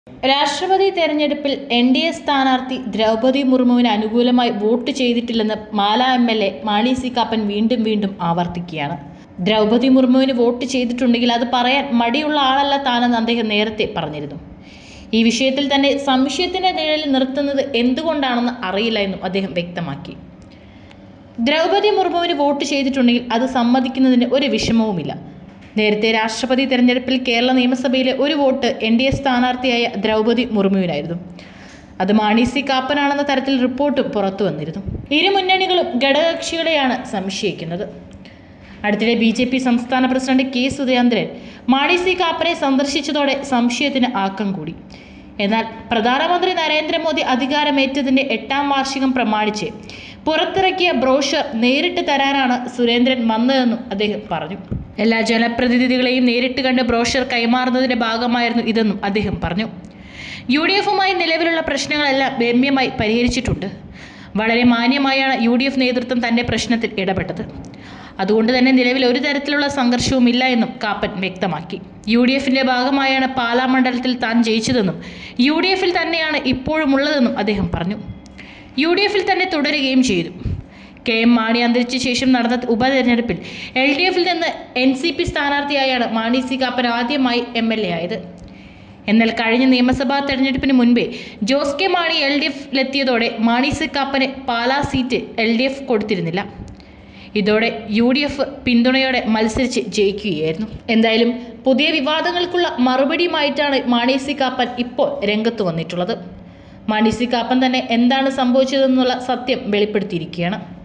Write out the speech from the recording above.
രാഷ്ട്രപതി തെരഞ്ഞെടുപ്പിൽ N D A സ്ഥാനാർത്ഥി ദ്രൗപദി മുർമുവിന് അനുകൂലമായി വോട്ട് ചെയ്തിട്ടില്ലെന്ന് മാല M L A Mani C Kappan വീണ്ടും വീണ്ടും ആവർത്തിക്കുകയാണ് ദ്രൗപദി മുർമുവിന് വോട്ട് ചെയ്തിട്ടുണ്ടെങ്കിൽ അത് പറയാൻ മടിയുള്ള ആളല്ല താനെന്ന് അദ്ദേഹം നേരത്തെ പറഞ്ഞിരുന്നു ഈ വിഷയത്തിൽ തന്നെ സംശയത്തിന്റെ നിഴലിൽ നിർത്തുന്നത് എന്തുകൊണ്ടാണെന്ന് അറിയില്ല എന്നും അദ്ദേഹം വ്യക്തമാക്കി ദ്രൗപദി മുർമുവിന് വോട്ട് ചെയ്തിട്ടുണ്ടെങ്കിൽ അത് സമ്മതിക്കുന്നതിന് ഒരു വിഷമവുമില്ല നേരത്തെ രാഷ്ട്രപതി തെരഞ്ഞെടുപ്പിൽ കേരള നിയമസഭയിലെ ഒരു വോട്ട് എൻ ഡി എ സ്ഥാനാർത്ഥിയായ ദ്രൗപദി മുർമുവിനായിരുന്നു അത് മാണി സി കാപ്പനാണെന്ന തരത്തിൽ റിപ്പോർട്ടും പുറത്തു വന്നിരുന്നു ഇരു മുന്നണികളും ഘടകകക്ഷികളെയാണ് സംശയിക്കുന്നത് അടുത്തിടെ ബി ജെ പി സംസ്ഥാന president K Surendran Mani C കാപ്പനെ സന്ദർശിച്ചതോടെ സംശയത്തിന് ആക്കം കൂടി എന്നാൽ പ്രധാനമന്ത്രി നരേന്ദ്രമോദി അധികാരമേറ്റതിന്റെ എട്ടാം വാർഷികം പ്രമാണിച്ച് പുറത്തിറക്കിയ ബ്രോഷർ നേരിട്ട് തരാനാണ് സുരേന്ദ്രൻ വന്നതെന്നും അദ്ദേഹം പറഞ്ഞു എല്ലാ ജനപ്രതിനിധികളെയും നേരിട്ട് കണ്ട് ബ്രോഷർ കൈമാറുന്നതിന്റെ ഭാഗമായിരുന്നു ഇതെന്നും അദ്ദേഹം പറഞ്ഞു യു ഡി എഫുമായി നിലവിലുള്ള പ്രശ്നങ്ങളെല്ലാം രമ്യമായി പരിഹരിച്ചിട്ടുണ്ട് വളരെ മാന്യമായാണ് യു ഡി എഫ് നേതൃത്വം തന്റെ പ്രശ്നത്തിൽ ഇടപെട്ടത് അതുകൊണ്ട് തന്നെ നിലവിൽ ഒരു തരത്തിലുള്ള സംഘർഷവും ഇല്ല എന്നും കാപ്പൻ വ്യക്തമാക്കി യു ഡി എഫിന്റെ ഭാഗമായാണ് പാലാ മണ്ഡലത്തിൽ താൻ ജയിച്ചതെന്നും യു ഡി എഫിൽ തന്നെയാണ് ഇപ്പോഴും ഉള്ളതെന്നും അദ്ദേഹം പറഞ്ഞു യു ഡി എഫിൽ തന്നെ തുടരുകയും ചെയ്തു കെ എം മാണി അന്തരിച്ച ശേഷം നടന്ന ഉപതെരഞ്ഞെടുപ്പിൽ എൽ ഡി എഫിൽ നിന്ന് എൻ സി പി സ്ഥാനാർത്ഥിയായാണ് മാണി സി കാപ്പൻ ആദ്യമായി എം എൽ എ ആയത് എന്നാൽ കഴിഞ്ഞ നിയമസഭാ തെരഞ്ഞെടുപ്പിന് മുൻപേ Jose K Mani L D എഫിലെത്തിയതോടെ മാണി സി കാപ്പന് Pala seat L D F കൊടുത്തിരുന്നില്ല ഇതോടെ യു ഡി എഫ് പിന്തുണയോടെ മത്സരിച്ച് ജയിക്കുകയായിരുന്നു എന്തായാലും പുതിയ വിവാദങ്ങൾക്കുള്ള മറുപടിയുമായിട്ടാണ് മാണി സി കാപ്പൻ ഇപ്പോൾ രംഗത്ത് വന്നിട്ടുള്ളത് മാണി സി കാപ്പൻ തന്നെ എന്താണ് സംഭവിച്ചതെന്നുള്ള സത്യം വെളിപ്പെടുത്തിയിരിക്കുകയാണ്